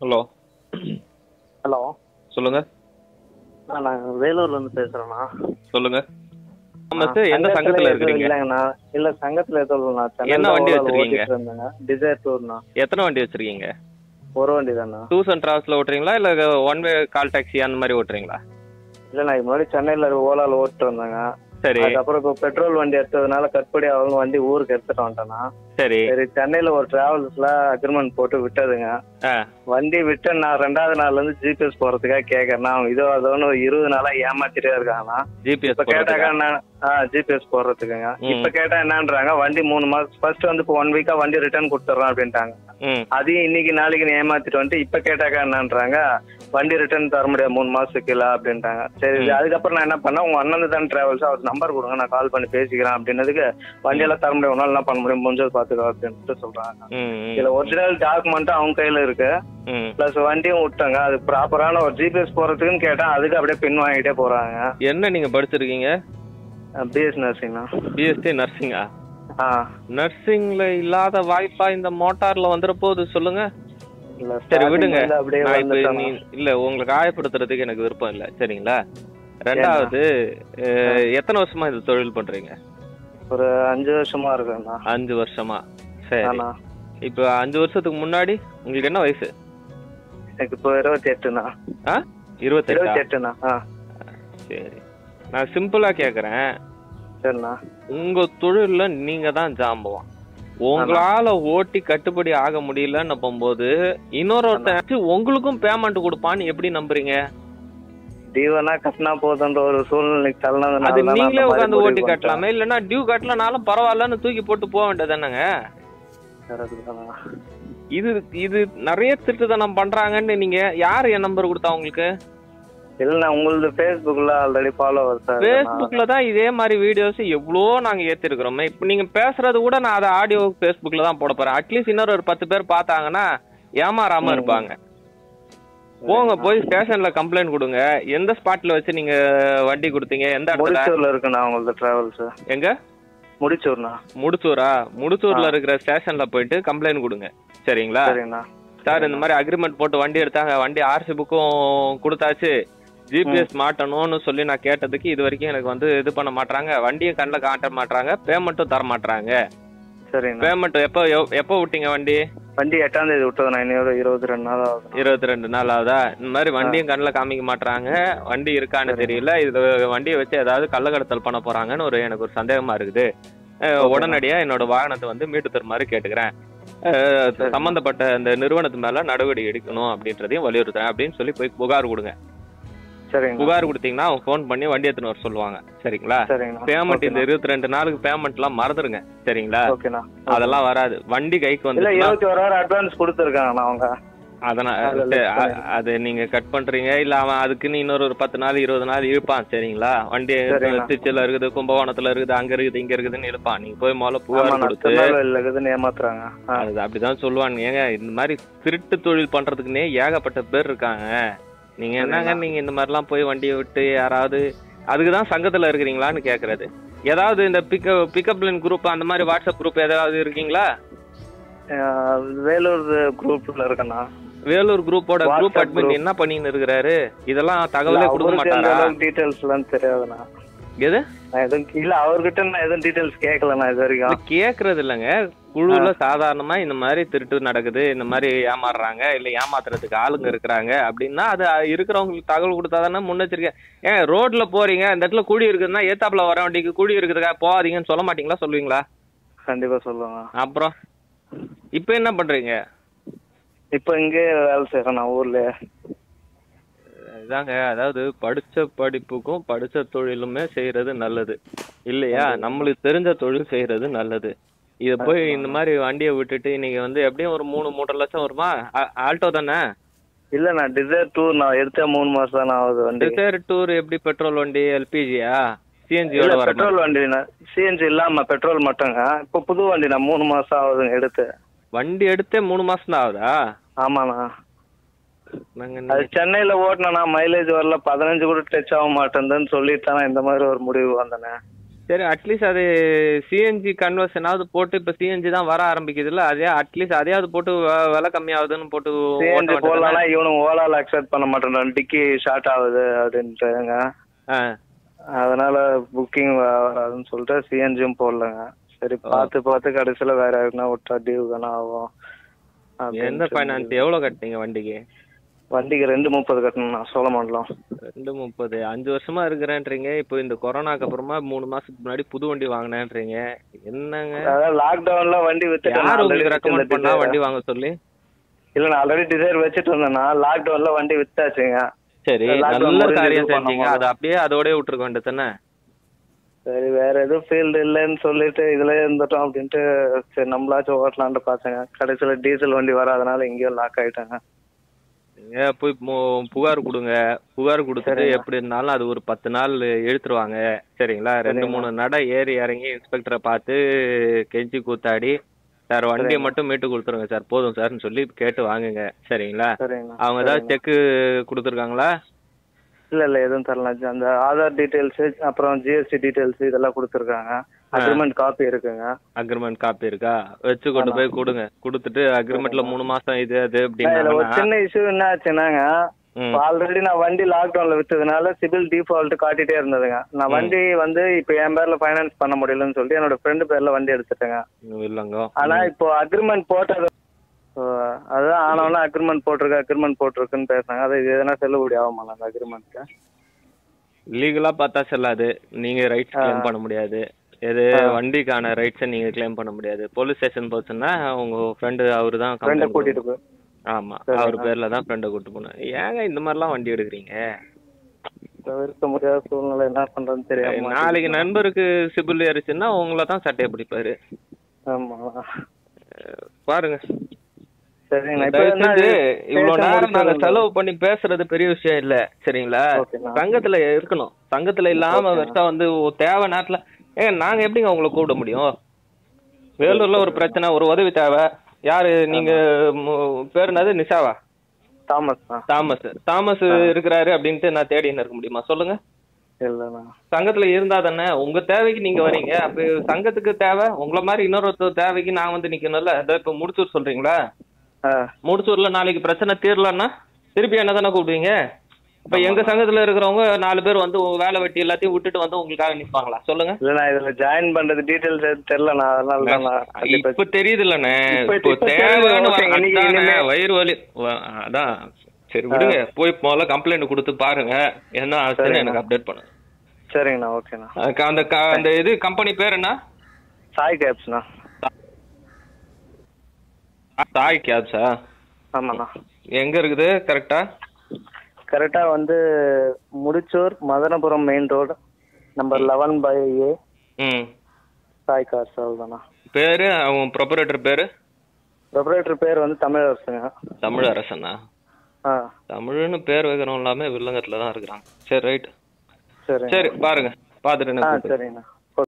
Hello hello சொல்லுங்க அண்ணா நான் வேலூர்லேருந்து பேசுகிறேண்ணா சொல்லுங்க ஆமா சார் எந்த சங்கத்துல இருக்கிறீங்க இல்லைங்கண்ணா இல்லை சங்கத்தில் எதுவும் இல்லைண்ணா என்ன வண்டி சென்னையில் வச்சிருக்கீங்க? ஓட்டிட்டு இருந்தேங்க டிசைர் டூர்ண்ணா எத்தனை வண்டி வச்சிருக்கீங்க ஒரு வண்டி தாண்ணா டூஸ் அண்ட் டிராவல்ஸ்ல ஓட்டுறீங்களா இல்ல ஒன் வே கால் டாக்ஸி அந்த மாதிரி ஓட்டுறீங்களா இல்லைண்ணா இது முன்னாடி சென்னையில் ஓலாவில் ஓட்டிட்டு இருந்தேங்க சரி அதுக்கப்புறம் இப்போ பெட்ரோல் வண்டி எடுத்ததுனால கட்படி ஆகும் வண்டி ஊருக்கு எடுத்துட்டு வந்துட்டேண்ணா சரி சரி சென்னையில் ஒரு டிராவல்ஸில் அக்ரிமெண்ட் போட்டு விட்டதுங்க ஆ வண்டி விட்டு நான் ரெண்டாவது நாள்லேருந்து ஜிபிஎஸ் போகிறதுக்காக கேட்குறேண்ணா அவங்க இதோ அதோன்னு ஒரு இருபது நாளாக ஏமாத்திட்டே இருக்காங்கண்ணா ஜிபிஎஸ் இப்ப கேட்டாக்கா என்ன ஆ ஜிபிஎஸ் போடுறதுக்குங்க இப்ப கேட்டா என்னன்றாங்க வண்டி மூணு மாசம் ஃபர்ஸ்ட் வந்து இப்போ ஒன் வீக்கா வண்டி ரிட்டர்ன் கொடுத்துட்றோம் அப்படின்ட்டாங்க ம் அதையும் இன்னைக்கு நாளைக்கு நீ ஏமாத்திட்டு வந்துட்டு இப்ப கேட்டாக்கா என்னன்றாங்க வண்டி ரிட்டர்ன் தர முடியாது மூணு மாசத்துக்கு இல்ல அப்படின்ட்டாங்க சரி இது அதுக்கப்புறம் நான் என்ன பண்ணேன் உங்க அண்ணன் தான் டிராவல்ஸ் அவர் நம்பர் கொடுங்க நான் கால் பண்ணி பேசிக்கிறேன் அப்படின்னதுக்கு வண்டியெல்லாம் தர முடியும் உன்னால என்ன பண்ண முடியும் முடிஞ்சது பாத்துக்கோ அப்படின்ட்டு சொல்றாங்க ம் ம், இதுல ஒரிஜினல் டாக்குமெண்ட் அவங்க கையில இருக்கு ம் பிளஸ் வண்டியும் விட்டாங்க அது ப்ராப்பரான ஒரு ஜிபிஎஸ் போறதுக்குன்னு கேட்டா அதுக்கு அப்படியே பின் வாங்கிட்டே போறாங்க என்ன நீங்க படிச்சிருக்கீங்க பிஎஸ் நர்சிங்ண்ணா பிஎஸ்சி நர்சிங்கா ஆ நர்சிங்ல இல்லாத வாய்ப்பா இந்த மோட்டார்ல வந்துற போகுது சொல்லுங்க இல்ல சரி starting விடுங்க வந்து அப்படியே நான் இப்ப வந்துட்டேன் நீ இல்ல உங்களுக்கு காயப்படுத்துறதுக்கு எனக்கு விருப்பம் இல்ல சரிங்களா ரெண்டாவது அஹ், எத்தனை வருஷமா இந்த தொழில் பண்றீங்க ஒரு அஞ்சு வருஷமா இருக்குண்ணா அஞ்சு வருஷமா சரி ஆனா இப்போ அஞ்சு வருஷத்துக்கு முன்னாடி உங்களுக்கு என்ன வயசு எனக்கு இப்போ இருபத்தி எட்டுண்ணா ஆ இருபத்தெட்டா இருபத்தி எட்டுண்ணா ஆ சரி நான் சிம்பிளா கேக்குறேன் சரிண்ணா உங்க தொழில்ல நீங்க தான் ஜாம்பவான் உங்களால ஓட்டி கட்டுப்படி ஆக முடியலன்னு போகும்போது இன்னொருத்தன் உங்களுக்கும் பேமெண்ட் கொடுப்பான்னு எப்படி நம்புறீங்க தீவனா கட்டினா போதுன்ற ஒரு சூழ்நிலைக்கு தள்ளனதுனால அது தான் நான் நீங்களே அந்த மாதிரி உட்காந்து முடிவு ஓட்டி பண்ணிட்டேன். கட்டலாமே இல்லைன்னா டியூ கட்டலனாலும் பரவாயில்லன்னு தூக்கி போட்டு போக வேண்டியதானங்க Correct தாண்ணா. இது இது நிறைய திருட்டுத்தனம் பண்றாங்கன்னு நீங்க யார் என் நம்பர் கொடுத்தா உங்களுக்கு இல்லண்ணா உங்களது ஃபேஸ்புக்ல ஆல்ரெடி ஃபாலோவர் சார் ஃபேஸ்புக்ல தான் இதே மாதிரி வீடியோஸ் எவ்வளோ நாங்க ஏத்திருக்கிறோமே இப்போ நீங்க பேசுறது கூட நான் அதை ஆடியோ ஃபேஸ்புக்ல தான் போட போறேன் அட்லீஸ்ட் இன்னொரு ஒரு பத்து பேர் பார்த்தாங்கன்னா ஏமாறாம இருப்பாங்க போங்க போய் ஸ்டேஷன்ல கம்ப்ளைண்ட் கொடுங்க எந்த ஸ்பாட்ல வச்சு நீங்க வண்டி கொடுத்தீங்க எந்த இடத்துல முடிச்சூர்ல இருக்குண்ணா உங்களது டிராவல்ஸ் எங்க முடிச்சூர்ண்ணா முடிச்சூரா முடிச்சூர்ல இருக்கிற ஸ்டேஷன்ல போயிட்டு கம்ப்ளைண்ட் கொடுங்க சரிங்களா சரிண்ணா சார் இந்த மாதிரி அக்ரிமெண்ட் போட்டு வண்டி எடுத்தாங்க வண்டி ஆர்சி புக்கும் கொடுத்தாச்சு ஜிபிஎஸ் மாட்டணும்னு சொல்லி நான் கேட்டதுக்கு இது வரைக்கும் எனக்கு வந்து இது பண்ண மாட்டாங்க வண்டியும் கண்ணில் காட்ட மாட்டாங்க பேமெண்ட்டும் தர மாட்டாங்க சரிண்ணா பேமெண்ட் எப்போ எவ்- எப்போ விட்டீங்க வண்டி வண்டி எட்டாம் தேதி விட்டதுண்ணா இன்னொரு இருபத்தி ரெண்டு நாள் ஆகுது இருபத்தி ரெண்டு நாள் ஆகுதா இந்த மாதிரி வண்டியும் கண்ணில் காமிக்க மாட்டாங்க வண்டி இருக்கான்னு தெரியல இது வண்டியை வச்சு ஏதாவது கள்ளக்கடத்தல் பண்ண போறாங்கன்னு ஒரு எனக்கு ஒரு சந்தேகமா இருக்குது அஹ், உடனடியா என்னோட வாகனத்தை வந்து மீட்டு தருமாறு கேட்டுக்கிறேன் அஹ், சம்பந்தப்பட்ட இந்த நிறுவனத்து மேல நடவடிக்கை எடுக்கணும் அப்படின்றதையும் வலியுறுத்துறேன் அப்படின்னு சொல்லி போய் புகார் கொடுங்க சரிங்கண்ணா புகார் கொடுத்தீங்கன்னா அவங்க ஃபோன் பண்ணி வண்டி எடுத்துன்னு வர சொல்லுவாங்க சரிங்களா சரிங்கண்ணா பேமெண்ட் இந்த இருபத்தி ரெண்டு நாளுக்கு பேமெண்ட் எல்லாம் மறந்துடுங்க சரிங்களா ஓகேண்ணா அதெல்லாம் வராது வண்டி கைக்கு இல்ல வந்து இருபத்தி ஒரு ஹவர் அட்வான்ஸ் கொடுத்துருக்காங்கண்ணா அவங்க அதனால அதுல சரி, less அ- அது நீங்க கட் பண்றீங்க இல்ல அவன் அதுக்குன்னு இன்னொரு ஒரு பத்து நாள் இருபது நாள் இழுப்பான் சரிங்களா வண்டி சரிண்ணா. திருச்சியில இருக்குது கும்பகோணத்துல இருக்குது அங்க இருக்குது இங்க இருக்குதுன்னு இழுப்பான் நீங்க போய் முதல்ல புகார் ஆமாண்ணா கொடுத்து திருநெல்வேலியில் இருக்குதுன்னு ஏமாத்துறாங்க ஆ அது அப்படிதான் சொல்லுவாங்க ஏங்க இந்த மாதிரி திருட்டு தொழில் பண்றதுக்குன்னே ஏகப்பட்ட பேர் இருக்காங்க நீங்க என்னங்க நீங்க இந்த மாதிரிலாம் போய் வண்டியை விட்டு யாராவது அதுக்கு தான் சங்கத்துல இருக்கிறீங்களான்னு கேக்குறது ஏதாவது இந்த பிக்கப் பிக்கப் லைன் குரூப் அந்த மாதிரி வாட்ஸ்அப் குரூப் ஏதாவது இருக்கீங்களா அஹ் வேலூர் குரூப்ல இருக்கண்ணா வேலூர் குரூப்போட குரூப் WhatsApp அட்மின் group. என்ன பண்ணின்னு இருக்கிறாரு இதெல்லாம் தகவலே கொடுக்க மாட்டாரா டீடைல்ஸ் எல்லாம் தெரியாதுண்ணா எது நான் எதுவும் இல்ல அவர்கிட்ட நான் எதுவும் டீடைல்ஸ் கேட்கலண்ணா இது இது வரைக்கும் கேக்குறது இல்லைங்க குழுவுல சாதாரணமா இந்த மாதிரி திருட்டு நடக்குது இந்த மாதிரி ஏமாறுறாங்க இல்ல ஏமாத்துறதுக்கு ஆளுங்க இருக்கிறாங்க அப்படின்னா அது இருக்கிறவங்களுக்கு தகவல் கொடுத்தாதானே முன்னெச்சரிக்கை ஏன் ரோட்ல போறீங்க இந்த இடத்துல குழி இருக்குதுன்னா ஏத்தாப்புல வர வண்டிக்கு குழி இருக்குதுக்கா போகாதீங்கன்னு சொல்ல மாட்டீங்களா சொல்லுவீங்களா கண்டிப்பா சொல்லுவேன் அப்புறம் இப்ப என்ன பண்றீங்க இப்போ இங்கே வேலை செய்யறேண்ணா ஊர்ல இதாங்க அதாவது படிச்ச படிப்புக்கும் படிச்ச தொழிலுமே செய்யறது நல்லது இல்லையா நம்மளுக்கு தெரிஞ்ச தொழில் செய்யறது நல்லது இத போய் இந்த மாதிரி வண்டியை விட்டுட்டு நீங்க வந்து எப்படியும் ஒரு மூணு மூன்றரை லட்சம் வருமா ஆ- ஆல்டோ தானே இல்லண்ணா டிசைர் டூர் நான் எடுத்த மூணு மாசம் தானே ஆகுது வண்டி ரிசேர் டூர் எப்படி பெட்ரோல் வண்டி எல்பிஜியா சிஎன்ஜியோட இல்ல வர பெட்ரோல் வண்டிண்ணா சிஎன்ஜி இல்லாம பெட்ரோல் மட்டுங்க இப்போ புது வண்டிண்ணா மூணு மாசம் ஆகுதுங்க எடுத்து வண்டி எடுத்தே மூணு மாசம் தான் ஆகுதா ஆமாண்ணா நாங்க அது சென்னையில ஓட்டினா மைலேஜ் வரல பதினஞ்சு கூட டச் ஆக மாட்டேங்குதுன்னு சொல்லிட்டு தானே இந்த மாதிரி ஒரு முடிவு வந்தேனே சரி அட்லீஸ்ட் அது சிஎன்ஜி கன்வர்ஷனாவது போட்டு இப்ப சிஎன்ஜி தான் வர ஆரம்பிக்குதுல்ல அதே அட்லீஸ்ட் அதையாவது போட்டு வ- விலை கம்மியாகுதுன்னு போட்டு ஓட்ட சிஎன்ஜி வேண்டியதுதானே? போடலாம்னா இவனுங்க ஓலால அக்செப்ட் பண்ண மாட்டேன்றான் டிக்கி ஷார்ட் ஆகுது அப்படின்ட்டுங்க ஆ அதனால புக்கிங் வராதுன்னு சொல்லிட்டு சிஎன்ஜியும் போடலங்க சரி பார்த்து பார்த்து கடைசியில் வேற யாருக்குன்னா விட்டா டியூ தானே ஆகும் எந்த அப்படின்ட்டு ஃபைனான்ஸ் எவ்வளவு கட்டினீங்க வண்டிக்கு வண்டிக்கு ரெண்டு முப்பது கட்டணும் சோழமண்டலம் ரெண்டு முப்பது அஞ்சு வருஷமா இருக்கிறேன்றீங்க இப்போ இந்த கொரோனாக்கு அப்புறமா மூணு மாசத்துக்கு முன்னாடி புது வண்டி வாங்கினேன்றீங்க என்னங்க அதாவது லாக்டவுன்ல வண்டி வித்துட்டேன் யார் already உங்களுக்கு ரெக்கமெண்ட் வச்சிருந்த பண்ணா Desire. வண்டி வாங்க சொல்லி இல்ல நான் ஆல்ரெடி டிசைர் வச்சுட்டு இருந்தேன்னா லாக்டவுன்ல வண்டி வித்தாச்சுங்க சரி lockdown நல்ல முடிஞ்சு காரியம் இது செஞ்சீங்க பண்ணும்போது. அதை அப்படியே அதோடய விட்டுருக்க வேண்டியதானே சரி வேற எதுவும் ஃபீல்டு இல்லைன்னு சொல்லிட்டு இதுல இருந்துட்டோம் அப்படின்ட்டு சரி நம்மளாச்சும் ஓட்டலான்ட்டு பார்த்தேங்க கடைசியில டீசல் வண்டி வராதனால எங்கேயோ லாக் ஆயிட்டாங்க நீங்க போய் மு- புகார் கொடுங்க புகார் கொடுத்துட்டு சரிங்க. எப்படி இருந்தாலும் அது ஒரு பத்து நாள் இழுத்துருவாங்க சரிங்களா ரெண்டு சரிங்க. மூணு நடை ஏறி இறங்கி இன்ஸ்பெக்டரை பார்த்து கெஞ்சி கூத்தாடி சார் வண்டியை சரிங்க. மட்டும் மீட்டு கொடுத்துருங்க சார் போதும் சார்னு சொல்லி கேட்டு வாங்குங்க சரிங்களா சரிங்கண்ணா அவங்க ஏதாவது சரிண்ணா. செக்கு கொடுத்துருக்காங்களா இல்ல இல்ல எதுவும் தரல அந்த ஆதார் டீடைல்ஸ் அப்புறம் ஜிஎஸ்டி டீடைல்ஸ் இதெல்லாம் கொடுத்துருக்காங்க அக்ரிமெண்ட் காப்பி இருக்குங்க அக்ரிமெண்ட் காப்பி இருக்கா வச்சு கொண்டு ஆமா. போய் கொடுங்க கொடுத்துட்டு அக்ரிமெண்ட்ல மூணு மாசம் இது அது இதுல ஒரு அப்படின்னா சின்ன இஷ்யூ என்ன ஆச்சுன்னாங்க ம். ஆல்ரெடி நான் வண்டி லாக்டவுன்ல வித்ததுனால சிபில் டிஃபால்ட் காட்டிட்டே இருந்ததுங்க நான் வண்டி வந்து இப்போ என் பேர்ல ஃபைனான்ஸ் பண்ண முடியலன்னு சொல்லிட்டு என்னோட ஃப்ரெண்டு பேர்ல வண்டி எடுத்துட்டேங்க இல்லைங்க ஆனா இப்போ அக்ரிமெண்ட் போட்டது ஓ, அதான் ஆனவன அக்ரிமெண்ட் போட்டிருக்கு அக்ரிமெண்ட் போட்டிருக்குன்னு பேசுனாங்க அது எதனா செல்லுபடி ஆகுமா அந்த அக்ரிமெண்ட்க்கு லீகலா பார்த்தா செல்லாது நீங்க ரைட்ஸ் கிளைம் பண்ண முடியாது எது வண்டிக்கான ரைட்ஸை நீங்க கிளைம் பண்ண முடியாது போலீஸ் ஸ்டேஷன் போச்சுன்னா உங்க ஃப்ரெண்டு அவரு தான் ஃப்ரெண்டை complaint கூட்டிட்டு போய் ஆமா அவர் பேர்ல தான் ஃப்ரெண்டை கூட்டு போனேன் ஏங்க இந்த மாதிரிலாம் வண்டி எடுக்கிறீங்க தவிர்க்க முடியாத சூழ்நிலை என்ன பண்றதுன்னு தெரியாம நாளைக்கு நண்பருக்கு சிபில் ஏறிச்சுன்னா உங்களை தான் சட்டையை பிடிப்பாரு ஆமா அஹ் பாருங்க சரிங்கண்ணா இப்போ தயவு என்ன செஞ்சு இவ்வளவு பேச நேரம் நாங்க முடிச்சது செலவு பண்ணி பேசுறது பெரிய விஷயம் இல்ல சரிங்களா ஓகேண்ணா. சங்கத்துல இருக்கணும் சங்கத்துல இல்லாம ஓகேண்ணா. வெறுத்தா வந்து ஒரு தேவை நேரத்துல ஏங்க நாங்க எப்படிங்க உங்களை கூப்பிட முடியும் வேலூர்ல ஒரு பிரச்சனை ஒரு உதவி தேவை யாரு நீங்க மு- பேர் என்னது நிஷாவா தாமஸ் தான் தாமஸ் தாமஸ் இருக்கிறாரு அப்படின்ட்டு நான் தேடின்னு இருக்க முடியுமா சொல்லுங்க இல்லைண்ணா சங்கத்துல இருந்தா தானே உங்க தேவைக்கு நீங்க வரீங்க அப்ப சங்கத்துக்கு தேவை உங்களை மாதிரி இன்னொருத்தர் தேவைக்கு நான் வந்து நிக்கணும்ல இதோ இப்ப முடிச்சூர் சொல்றீங்களா ஆ முடிச்சூர்ல நாளைக்கு பிரச்சனை தீரலன்னா திருப்பி என்ன தானே கூப்பிடுவீங்க இப்ப எங்க சங்கத்துல இருக்கிறவங்க நாலு பேர் வந்து உங்க வேலை வெட்டி எல்லாத்தையும் விட்டுட்டு வந்து உங்களுக்காக நிப்பாங்களா சொல்லுங்க இல்லண்ணா இதுல ஜாயின் பண்றது டீடைல்ஸ் தெரியலண்ணா அதனால தான் நான் கண்டிப்பா இப்ப தெரியுதுல்லண்ணே இப்ப- இப்போ இப்ப தேவைன்னு தெரியுது, வர- ஓகே, இன்னைக்கு அதானே, இனிமே- வயிறு வலி வ- அதான் சரி விடுங்க போய் முதல்ல கம்ப்ளைண்ட் கொடுத்து பாருங்க என்ன ஆச்சுன்னு சரிண்ணா. எனக்கு அப்டேட் பண்ணுங்க சரிங்கண்ணா ஓகேண்ணா அதுக்கு அந்த க- அந்த இது கம்பெனி பேர் என்ன சாய் கேப்ஸ்ண்ணா தாய் கேப்ஸா ஆமாண்ணா எங்க இருக்குது கரெக்டா கரெக்டா வந்து Mudichur Madanapuram main road number eleven by A ம் சாய் கார்ஸ் அவ்வளோதாண்ணா பேரு அவங்க ப்ரொபரேட்டர் பேரு ப்ரொப்ரேட்டர் பேர் வந்து தமிழரசுங்க தமிழ் அரசனா ஆ தமிழ்னு பேர் வைக்கிறோம் எல்லாமே வில்லங்கத்துல தான் இருக்கிறாங்க சரி ரைட் சரி சரி பாருங்க பார்த்துட்டு ஆ எனக்கு கூப்பிடுங்க. சரிங்கண்ணா